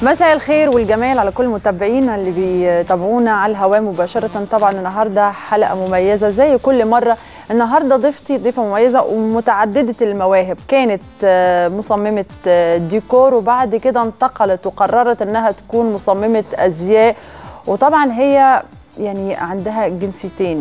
مساء الخير والجمال على كل متابعينا اللي بيتابعونا على الهواء مباشرة طبعا النهاردة حلقة مميزة زي كل مرة النهاردة ضيفتي ضيفة مميزة ومتعددة المواهب كانت مصممة ديكور وبعد كده انتقلت وقررت انها تكون مصممة ازياء وطبعا هي يعني عندها جنسيتين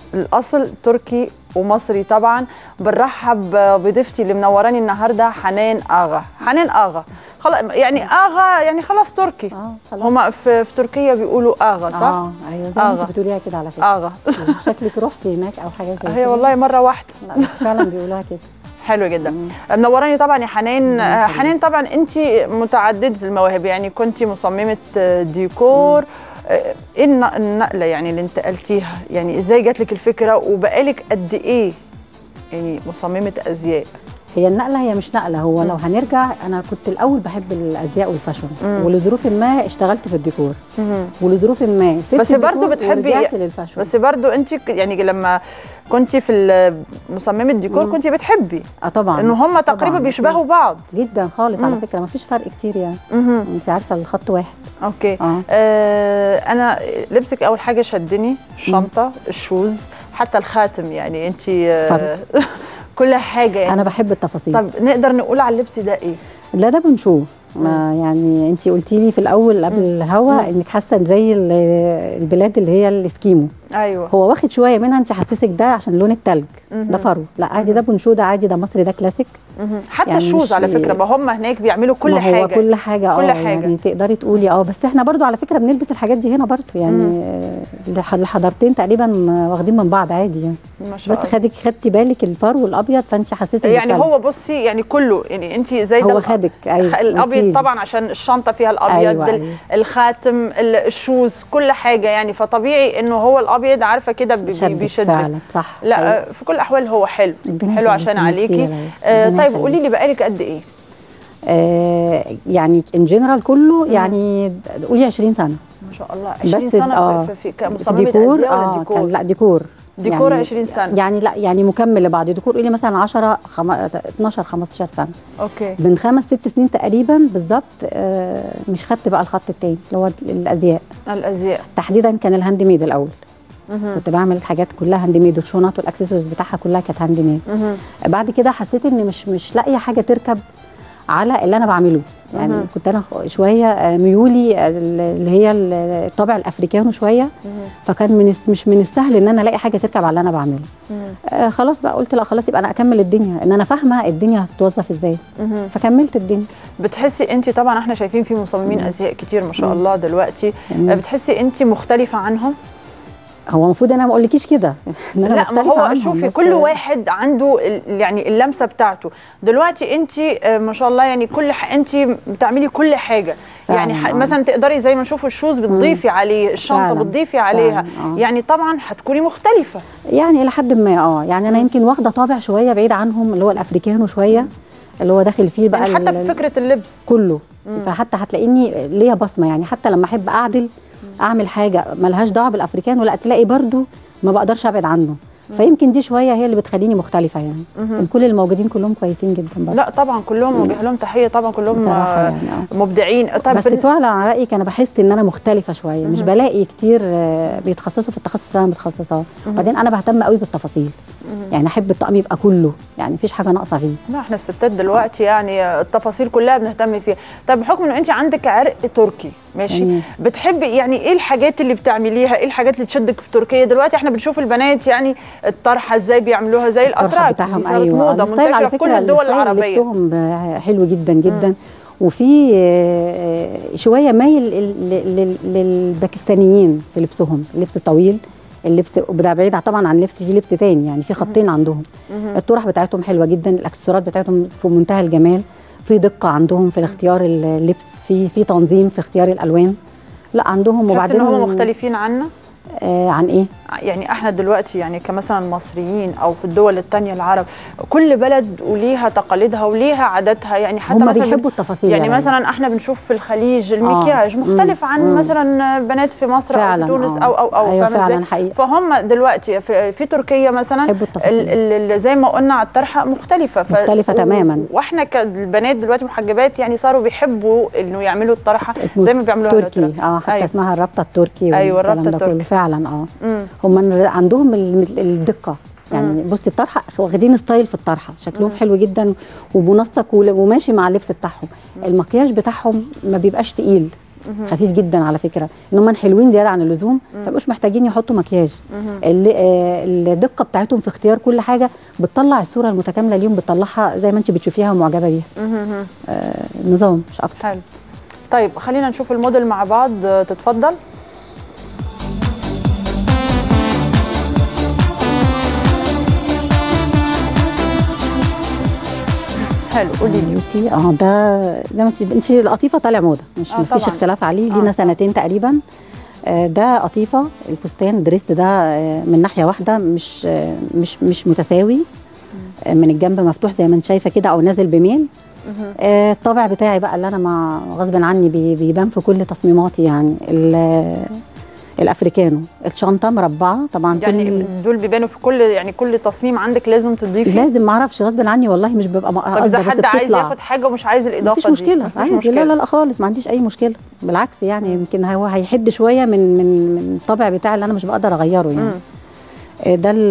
الاصل تركي ومصري طبعا بنرحب بضيفتي اللي منوراني النهارده حنان اغا حنان اغا خلاص يعني اغا يعني خلاص تركي اه خلاص هما في, في تركيا بيقولوا اغا صح اه ايوه زي ما آغا. انت بتقوليها كده على فكره اغا شكلك رحتي هناك او حاجه زي هي كده. والله مره واحده لا بس فعلا بيقولوها كده حلو جدا منوراني طبعا يا حنان آه، حنان طبعا انت متعدده المواهب يعني كنت مصممه آه، ديكور آه، ايه الن- النقله يعني اللي انتقلتيها يعني ازاي جات لك الفكره وبقالك قد ايه يعني مصممه ازياء هي النقله هي مش نقله هو لو هنرجع انا كنت الاول بحب الازياء والفاشون مم. ولظروف ما اشتغلت في الديكور ولظروف ما سبت بس برضو الديكور بتحبي- ورجعت للفاشون بس برضو انت ك- يعني لما كنت في ال- مصممه ديكور مم. كنت بتحبي اه طبعا ان هم تقريبا طبعاً. بيشبهوا بعض جدا خالص على مم. فكره ما فيش فرق كتير يعني مهم. انت عارفه الخط واحد اوكي اه آه انا لبسك اول حاجه شدني الشنطه الشوز حتى الخاتم يعني انت آه كل حاجه يعني انا بحب التفاصيل طب نقدر نقول على اللبس ده ايه لا ده بنشوف ما يعني انت قلتي لي في الاول قبل الهوا انك حاسه زي ال- البلاد اللي هي الاسكيمو ايوه هو واخد شويه منها انت حسسك ده عشان لون التلج مهم. ده فرو لا عادي ده بنشو ده عادي ده مصري ده كلاسيك مهم. حتى يعني الشوز مش- على فكره ما هم هناك بيعملوا كل ما هو حاجه كل حاجه كل اه حاجة. يعني تقدري تقولي اه بس احنا برضو على فكره بنلبس الحاجات دي هنا برضو يعني آه، الح- الحضارتين تقريبا واخدين من بعض عادي يعني ما شاء بس الله خدك خدتي بالك الفرو الابيض فانت حسيتي يعني بالتلج. هو بصي يعني كله يعني انت زي ده هو الأ- خدك ايوه خ- الابيض قلتيلي. طبعا عشان الشنطه فيها الابيض أيوة، ال- أيوة. الخاتم ال- الشوز كل حاجه يعني فطبيعي انه هو الابيض عارفه كده بي- بي- شدك بيشدك فعلا صح لا أيوة. آه، في كل الاحوال هو حلو ربنا حلو يخليكي، عشان ميرسي عليكي يا ليلى. آه ربنا طيب يخليكي. قولي لي بقالك قد ايه آه يعني ان جنرال كله يعني قولي 20 سنه ما شاء الله 20 بس سنه آه، في, في, في في كمصممه ديكور ازياء ولا اه ديكور كان لا ديكور ديكور يعني 20 سنه يعني لا يعني مكمل لبعض ديكور قولي مثلا 10 خم... 12 15 سنه اوكي من خمس ست سنين تقريبا بالظبط آه مش خدت بقى الخط التاني اللي هو الازياء الازياء تحديدا كان الهاند ميد الاول مهم. كنت بعمل الحاجات كلها هاند ميد والشنط والاكسسوارز بتاعها كلها كانت هاند ميد مهم. بعد كده حسيت ان مش مش لاقيه حاجه تركب على اللي انا بعمله يعني مهم. كنت انا خ- شويه آه، ميولي آه، اللي هي الطابع الافريكانو شويه مهم. فكان من الس- مش من السهل ان انا الاقي حاجه تركب على اللي انا بعمله مهم. آه خلاص بقى قلت لا خلاص يبقى انا اكمل الدنيا ان انا فاهمه الدنيا هتتوظف ازاي مهم. فكملت الدنيا بتحسي انت طبعا احنا شايفين في مصممين ازياء كتير ما شاء الله دلوقتي مم. آه، بتحسي انت مختلفه عنهم هو المفروض انا ما اقولكيش كده ان انا لا ما مختلفة هو عنهم، شوفي بس- كل واحد عنده ال- يعني اللمسه بتاعته دلوقتي انت آه، ما شاء الله يعني كل ح... انت بتعملي كل حاجه فعلاً، يعني ح... آه. مثلا تقدري زي ما نشوف الشوز بتضيفي عليه الشنطه فعلاً، بتضيفي عليها فعلاً، آه. يعني طبعا هتكوني مختلفه يعني الى حد ما اه يعني انا يمكن واخده طابع شويه بعيد عنهم اللي هو الافريكانو شويه اللي هو داخل فيه بقى يعني حتى ال- في فكره اللبس كله فحتى هتلاقيني ليا بصمه يعني حتى لما احب اعدل اعمل حاجه ملهاش دعوه بالافريكان ولا تلاقي برضو ما بقدرش ابعد عنه فيمكن دي شويه هي اللي بتخليني مختلفه يعني لكن كل الموجودين كلهم كويسين جدا برضو لا طبعا كلهم وجه لهم تحيه طبعا كلهم بصراحة آه، يعني، آه. مبدعين طب بس بن- فعلا على رايك انا بحس ان انا مختلفه شويه مش بلاقي كتير آه، بيتخصصوا في التخصص اللي انا متخصصاه وبعدين انا بهتم قوي بالتفاصيل يعني احب الطقم يبقى كله يعني مفيش حاجه ناقصه فيه لا احنا الستات دلوقتي يعني التفاصيل كلها بنهتم فيها طب بحكم انه انت عندك عرق تركي ماشي جميل. بتحبي يعني ايه الحاجات اللي بتعمليها ايه الحاجات اللي تشدك في تركيا دلوقتي احنا بنشوف البنات يعني الطرحه ازاي بيعملوها زي الطرحه الاتراك بتاعهم دي صارت ايوه موضه الستايل منتشره على في فكره كل الدول الستايل العربيه لبسهم آه، حلو جدا جدا وفي آه، آه، شويه مايل لل- لل- للباكستانيين في لبسهم اللبس الطويل اللبس وده بعيد طبعا عن لبس في لبس تاني يعني في خطين عندهم الطرح بتاعتهم حلوه جدا الاكسسوارات بتاعتهم في منتهى الجمال في دقه عندهم في اختيار اللبس في في تنظيم في اختيار الالوان لا عندهم تحس ان وبعدين هم مختلفين عنا آه عن ايه يعني احنا دلوقتي يعني كمثلا مصريين او في الدول التانية العرب كل بلد وليها تقاليدها وليها عاداتها يعني حتى هم مثلا بيحبوا التفاصيل يعني يا ليلى. مثلا احنا بنشوف في الخليج المكياج مم. مختلف عن مم. مثلا بنات في مصر فعلاً، او في تونس آه. او او او أيوة فاهمة فعلاً إزاي؟ حقيقي. فهم دلوقتي في, في تركيا مثلا بيحبوا التفاصيل. ال- ال- زي ما قلنا على الطرحه مختلفه ف... مختلفة و- تماماً. واحنا كالبنات دلوقتي محجبات يعني صاروا بيحبوا انه يعملوا الطرحه زي ما بيعملوها تركي دلوقتي. اه حتى أيوة. اسمها الرابطه التركي أيوة، والكلام الرابطة ده كله. التركي. فعلا اه مم. هم عندهم ال- الدقه يعني بصي الطرحه واخدين ستايل في الطرحه شكلهم حلو جدا ومنسق ول- وماشي مع اللبس بتاعهم المكياج بتاعهم ما بيبقاش تقيل خفيف جدا على فكره ان هم حلوين زياده عن اللزوم فمش محتاجين يحطوا مكياج ال- آه، الدقه بتاعتهم في اختيار كل حاجه بتطلع الصوره المتكامله ليهم بتطلعها زي ما انت بتشوفيها ومعجبه بيها مهم. آه نظام مش اكتر حلو طيب خلينا نشوف الموديل مع بعض آه، تتفضل حلو قولي لي بصي اه ده زي ما انت انت القطيفه طالع موضه مش آه، مفيش طبعاً. اختلاف عليه آه، لينا طبعاً. سنتين تقريبا آه، ده قطيفه الفستان الدريس ده آه، من ناحيه واحده مش آه، مش مش متساوي آه، من الجنب مفتوح زي ما انت شايفه كده او نازل بميل آه، الطابع بتاعي بقى اللي انا مع غصب عني بي- بيبان في كل تصميماتي يعني ال- الافريكانو الشنطه مربعه طبعا يعني كل دول بيبانوا في كل يعني كل تصميم عندك لازم تضيفي لازم ما اعرفش غصب عني والله مش ببقى طب قصده اذا بس حد عايز بتطلع. ياخد حاجه ومش عايز الاضافه مفيش دي مشكله مفيش عادي مشكله لا لا لا خالص ما عنديش اي مشكله بالعكس يعني يمكن هو هيحد شويه من من من الطبع بتاعي اللي انا مش بقدر اغيره يعني مم. آه، ده ال-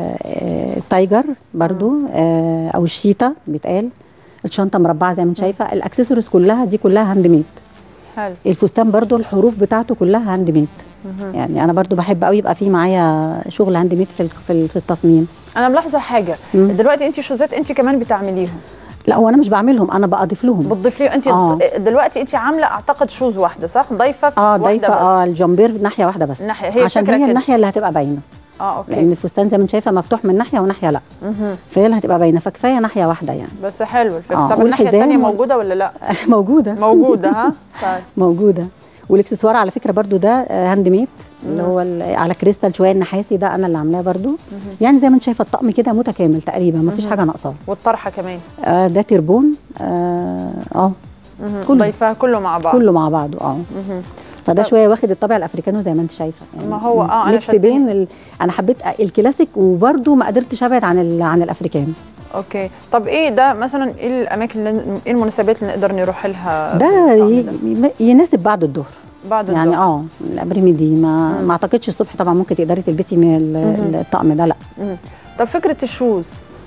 آه، التايجر برضو آه، او الشيتا بيتقال الشنطه مربعه زي ما انت شايفه الاكسسوارز كلها دي كلها هاند ميد حلو الفستان برضو الحروف بتاعته كلها هاند ميد يعني انا برضو بحب قوي يبقى في معايا شغل هاند ميد في ال- في ال- في التصميم انا ملاحظه حاجه مم. دلوقتي انت شوزات انت كمان بتعمليهم لا هو انا مش بعملهم انا بضيف لهم بتضيف لي انت آه. دلوقتي انت عامله اعتقد شوز واحده صح ضايفه في اه واحدة ضايفه بس. اه الجمبير ناحيه واحده بس ناحية- هي عشان الفكرة هي كده. الناحيه اللي هتبقى باينه اه اوكي لان الفستان زي ما انت شايفه مفتوح من ناحيه وناحيه لا مهم. فهي اللي هتبقى باينه فكفايه ناحيه واحده يعني بس حلو الفكره آه، طب الناحيه والحزام الثانيه وال- موجوده ولا لا موجوده موجوده ها طيب موجوده والاكسسوار على فكره برضو ده آه، هاند ميد اللي هو ال- على كريستال شويه النحاسي ده انا اللي عاملاه برضو يعني زي ما انت شايفه الطقم كده متكامل تقريبا ما فيش حاجه ناقصاه والطرحه كمان آه ده تربون اه اه مهم. كله. ضيفها كله مع بعض كله مع بعضه اه مهم. فده طب- شويه واخد الطابع الافريكانو زي ما انت شايفه يعني ما هو اه انا ميكس شدني. بين ال... انا حبيت الكلاسيك وبرده ما قدرتش ابعد عن ال... عن الافريكان اوكي طب ايه ده مثلا ايه الاماكن اللي ايه المناسبات اللي نقدر نروح لها ده بالطقم ي... يناسب بعد الظهر بعد يعني الظهر. اه الابريميدي ما ما اعتقدش الصبح طبعا ممكن تقدري تلبسي من ال- الطقم ده لا مم. طب فكره الشوز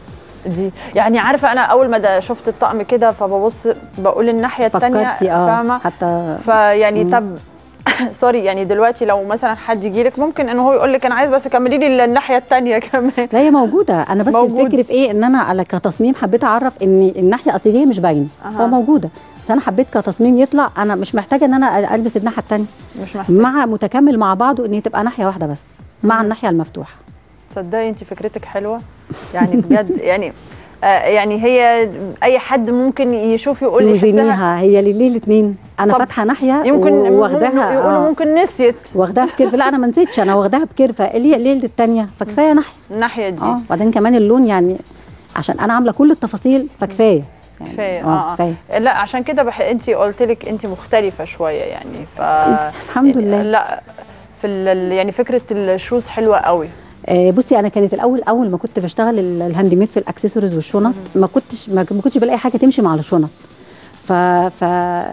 دي يعني عارفه انا اول ما ده شفت الطقم كده فببص بقول الناحيه الثانيه فكرتي اه فاهمه حتى فيعني طب سوري يعني دلوقتي لو مثلا حد يجي لك ممكن ان هو يقول لك انا عايز بس كملي لي الناحيه الثانيه كمان لا هي موجوده انا بس موجود. الفكر في ايه ان انا على كتصميم حبيت اعرف ان الناحيه الاصليه مش باينه أها. هو موجوده بس انا حبيت كتصميم يطلع انا مش محتاجه ان انا البس الناحيه الثانيه مش محتاجه مع متكامل مع بعضه ان هي تبقى ناحيه واحده بس مع الناحيه المفتوحه تصدقي انت فكرتك حلوه يعني بجد يعني آه يعني هي اي حد ممكن يشوف يقول يحسها يوزنيها هي ليه الاثنين انا طب فاتحه ناحيه يمكن واخداها يقولوا آه، ممكن نسيت واخداها بكرفه لا انا ما نسيتش انا واخداها بكرفه اللي هي ليله الثانيه فكفايه ناحيه الناحيه دي اه وبعدين كمان اللون يعني عشان انا عامله كل التفاصيل فكفايه يعني كفايه اه, كفايه آه. لا عشان كده بح... انت قلت لك انت مختلفه شويه يعني ف الحمد لله لا في ال... يعني فكره الشوز حلوه قوي آه بصي انا كانت الاول اول ما كنت بشتغل ال- الهاند ميد في الاكسسوارز والشنط ما كنتش ما ما كنتش بلاقي حاجه تمشي مع الشنط ف... ف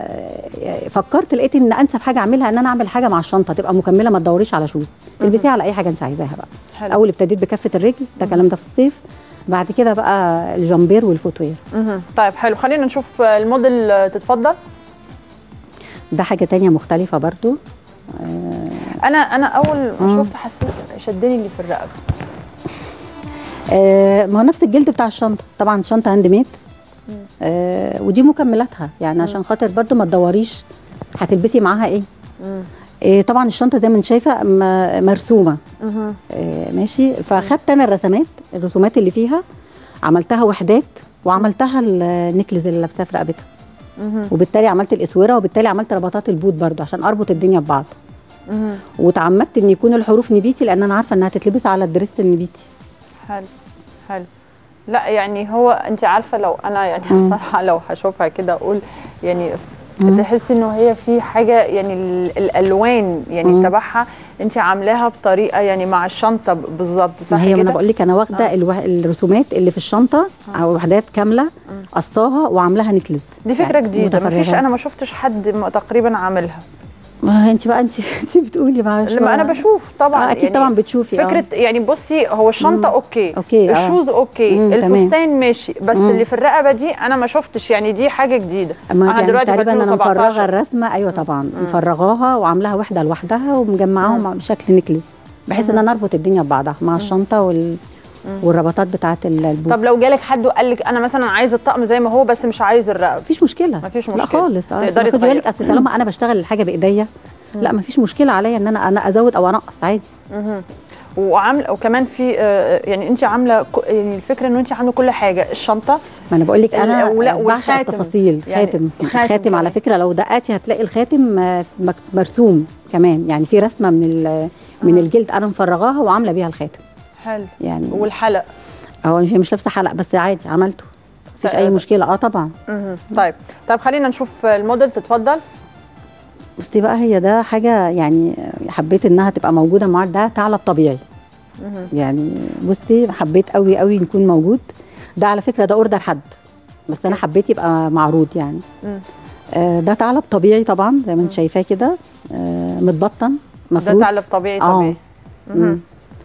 فكرت لقيت ان انسب حاجه اعملها ان انا اعمل حاجه مع الشنطه تبقى مكمله ما تدوريش على شوز تلبسيها على اي حاجه انت عايزاها بقى حلو اول ابتديت بكفه الرجل ده الكلام ده في الصيف بعد كده بقى الجامبير والفوتوير مهم. طيب حلو خلينا نشوف الموديل آه، تتفضل ده حاجه تانية مختلفه برضو انا انا اول ما مم. شفت حسيت شدني اللي في الرقبه آه ما هو نفس الجلد بتاع الشنطه طبعا شنطه هاند ميد آه ودي مكملاتها يعني عشان خاطر برضو ما تدوريش هتلبسي معاها ايه مم. آه طبعا الشنطه زي ما انت شايفه م- مرسومه مهم. آه ماشي فاخدت انا الرسمات الرسومات اللي فيها عملتها وحدات وعملتها النكلز اللي لابساه في رقبتها مهم. وبالتالي عملت الاسوره وبالتالي عملت ربطات البوت برضو عشان اربط الدنيا ببعض مهم. وتعمدت ان يكون الحروف نبيتي لان انا عارفه انها تتلبس على الدريس النبيتي حلو حلو لا يعني هو انت عارفه لو انا يعني مم. بصراحه لو هشوفها كده اقول يعني مم. تحسي انه هي في حاجه يعني ال- الالوان يعني مم. تبعها انت عاملاها بطريقه يعني مع الشنطه ب- بالظبط صح ما هي ما انا كده بقول لك انا واخده آه. الوه... الرسومات اللي في الشنطه او وحدات كامله قصاها وعاملاها نكلس دي فكره يعني جديده ما فيش متفرغة. انا ما شفتش حد م- تقريبا عاملها ما انت بقى انت انت بتقولي معلش لما انا بشوف طبعا آه اكيد يعني طبعا بتشوفي فكره يعني بصي هو الشنطه اوكي أوكي، آه. الشوز اوكي مم، تمام. الفستان ماشي بس مم. اللي في الرقبه دي انا ما شفتش يعني دي حاجه جديده اما انا يعني دلوقتي في تقريبا انا 2017. مفرغه الرسمه ايوه طبعا مفرغاها وعاملاها وحده لوحدها ومجمعاهم بشكل نكلس بحيث ان انا اربط الدنيا ببعضها مع الشنطه وال... والربطات بتاعه البوت طب لو جالك حد وقال لك انا مثلا عايز الطقم زي ما هو بس مش عايز الرقبه مفيش مشكله مفيش لا مشكلة. خالص اه تقدري خدي تغيري. بالك اصل طالما انا بشتغل الحاجه بايديا لا مفيش مشكله عليا ان انا انا ازود او انقص عادي مهم. وعامله وكمان في آه، يعني انت عامله ك- يعني الفكره ان انت عامله كل حاجه الشنطه ما انا بقول لك انا ال- ولا- بعشق والخاتم. التفاصيل يعني خاتم الخاتم خاتم على كمان. فكره لو دققتي هتلاقي الخاتم آه، مك- مرسوم كمان يعني في رسمه من ال- من الجلد انا مفرغاها وعامله بيها الخاتم حلو يعني والحلق هو مش مش لابسه حلق بس عادي عملته مفيش اي طيب. مشكله اه طبعا مهم. طيب طيب خلينا نشوف الموديل تتفضل بصي بقى هي ده حاجه يعني حبيت انها تبقى موجوده معاك ده ثعلب طبيعي يعني بصي حبيت قوي قوي يكون موجود ده على فكره ده اوردر حد بس انا حبيت يبقى معروض يعني مم. آه ده ثعلب طبيعي طبعا زي ما انت شايفاه كده آه متبطن ده مفروض ثعلب طبيعي آه. طبيعي مم.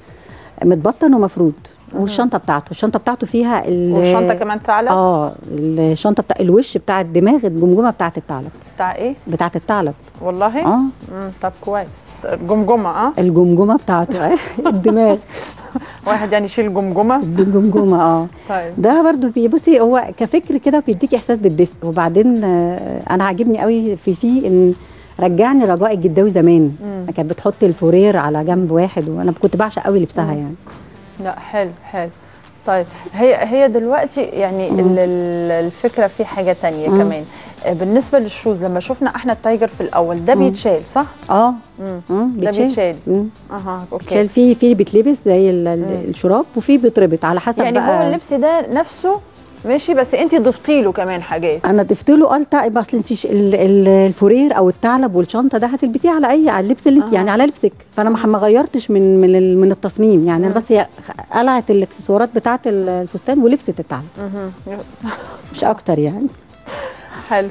متبطن ومفروض والشنطه بتاعته الشنطه بتاعته فيها ال- والشنطه كمان ثعلب اه الشنطه بتاع الوش بتاع الدماغ الجمجمه بتاعت الثعلب بتاع ايه بتاعت الثعلب والله اه مم. طب كويس الجمجمه اه الجمجمه بتاعته الدماغ واحد يعني يشيل جمجمه الجمجمه اه طيب ده برضو بي- بصي هو كفكر كده بيديكي احساس بالدفء وبعدين آه، انا عاجبني قوي في فيه ان رجعني رجاء الجداوي زمان مم. كانت بتحط الفورير على جنب واحد وانا كنت بعشق قوي لبسها يعني لا حلو حلو طيب هي هي دلوقتي يعني ال- ال- الفكره في حاجه تانية مم. كمان آه، بالنسبه للشوز لما شفنا احنا التايجر في الاول ده مم. بيتشال صح؟ اه مم. مم، ده بيتشال مم. اها اوكي بيتشال في في بيتلبس زي ال- ال- مم. الشراب وفي بيتربط على حسب يعني بقى هو اللبس ده نفسه ماشي بس انت ضفتي له كمان حاجات انا ضفت له قلت اصل انت ش- ال- ال- الفورير او الثعلب والشنطه ده هتلبسيه على اي على اللبس اللي انت آه. يعني على لبسك فانا ما ما غيرتش من من ال- من التصميم يعني انا مم. بس هي خ- قلعت الاكسسوارات بتاعه ال- الفستان ولبست الثعلب مهم. مش اكتر يعني حلو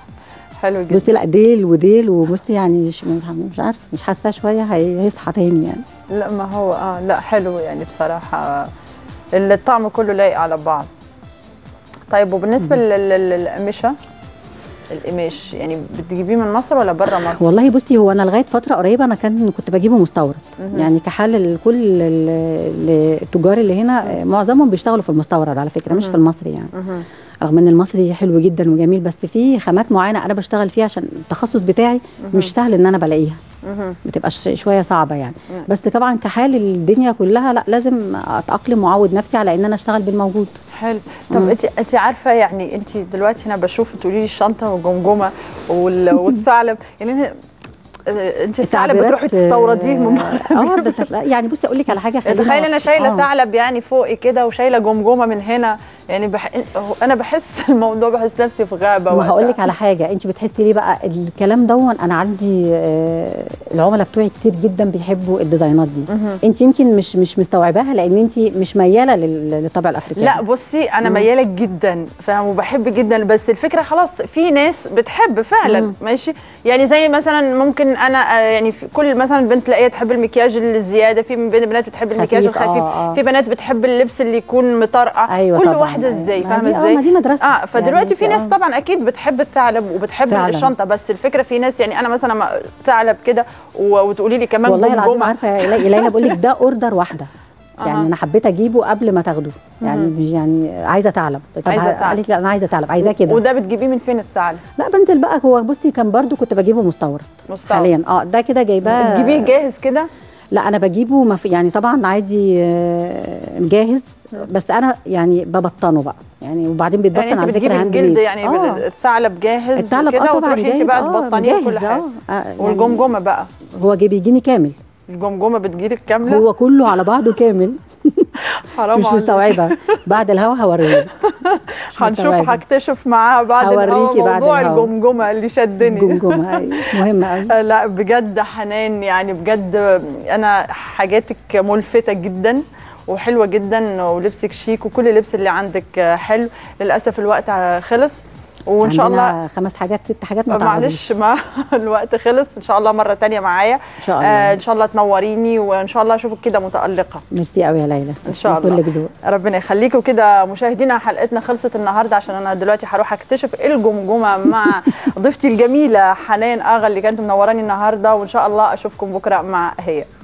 حلو جدا بصي لا ديل وديل وبصي يعني مش مش عارفه مش حاسه شويه هي- هيصحى تاني يعني لا ما هو اه لا حلو يعني بصراحه الطعم كله لايق على بعض طيب وبالنسبه لل- لل- للقمشه القماش يعني بتجيبيه من مصر ولا بره مصر؟ والله بصي هو انا لغايه فتره قريبه انا كان كنت بجيبه مستورد مهم. يعني كحال ال- كل ال- ال- التجار اللي هنا آه، معظمهم بيشتغلوا في المستورد على فكره مش مهم. في المصري يعني مهم. رغم ان المصري حلو جدا وجميل بس في خامات معينه انا بشتغل فيها عشان التخصص بتاعي مش سهل ان انا بلاقيها مهم. بتبقى ش- شويه صعبه يعني مم. بس طبعا كحال الدنيا كلها لا لازم اتاقلم واعود نفسي على ان انا اشتغل بالموجود حلو طب انت انت عارفه يعني انت دلوقتي هنا بشوف تقولي لي الشنطه والجمجمه وال- والثعلب يعني أنا- آه، انت الثعلب التعبيرات، بتروحي تستورديه من اه بس لا، يعني بصي اقول لك على حاجه خلينا تخيل انا شايله آه. ثعلب يعني فوقي كده وشايله جمجمه من هنا يعني بح... هو انا بحس الموضوع بحس نفسي في غابه ما هقول لك وقتها. على حاجه انت بتحسي ليه بقى الكلام دون انا عندي آه، العملاء بتوعي كتير جدا بيحبوا الديزاينات دي مهم. انت يمكن مش مش مستوعباها لان انت مش مياله لل- للطبع الافريقي لا بصي انا مم. مياله جدا فاهم وبحب جدا بس الفكره خلاص في ناس بتحب فعلا مم. ماشي يعني زي مثلا ممكن انا آه، يعني في كل مثلا بنت تلاقيها تحب المكياج الزياده في بين- بنات بتحب المكياج خفيف، الخفيف آه، آه. في بنات بتحب اللبس اللي يكون مطرقع ايوه كل طبعا واحده أيوة. ازاي ما فاهمه دي- آه، ازاي ما دي مدرسه اه فدلوقتي في يعني ناس طبعا اكيد بتحب الثعلب وبتحب فعلا. الشنطه بس الفكره في ناس يعني انا مثلا ما- ثعلب كده و- وتقولي لي كمان والله العظيم جمجمة. عارفه يا لي- ليلى بقول لك ده اوردر واحده يعني أها. انا حبيت اجيبه قبل ما تاخده يعني مهم. مش يعني عايزه ثعلب طب عايزة ه- ثعلب. قالت لي لا انا عايزه ثعلب عايزاه كده وده بتجيبيه من فين الثعلب لا بنزل بقى هو بصي كان برضو كنت بجيبه مستورد مستورد. حاليا اه ده كده جايباه بتجيبيه جاهز كده لا انا بجيبه مف... يعني طبعا عادي آه، جاهز بس انا يعني ببطنه بقى يعني يعني وبعدين بيتبطن يعني انت على بتجيبي فكره هاند الجلد ميد. يعني آه. الثعلب جاهز الثعلب كده اه طبعا وتروحي انت جاهز بقى آه، تبطنيه جاهز، وكل حاجه آه. آه، يعني والجمجمه بقى هو جاي بيجيني كامل الجمجمه بتجيلك كامله هو كله على بعضه كامل حرام مش عليك. مستوعبه بعد الهوا هوريه هنشوف مستوعبة. هكتشف معاها بعد الهوا هوريكي بعد موضوع الهوا. الجمجمه اللي شدني الجمجمه أيوة، مهمه قوي لا بجد حنان يعني بجد انا حاجاتك ملفتة جدا وحلوة جدا ولبسك شيك وكل اللبس اللي عندك حلو للأسف الوقت خلص وإن شاء الله عندنا خمس حاجات ست حاجات ما معلش ما الوقت خلص ان شاء الله مره تانية معايا ان شاء الله آه ان شاء الله تنوريني وان شاء الله اشوفك كده متالقه ميرسي قوي يا ليلى إن شاء الله. كل جذور ربنا يخليكم كده مشاهدينا حلقتنا خلصت النهارده عشان انا دلوقتي هروح اكتشف الجمجمه مع ضيفتي الجميله حنان اغا اللي كانت منوراني النهارده وان شاء الله اشوفكم بكره مع هي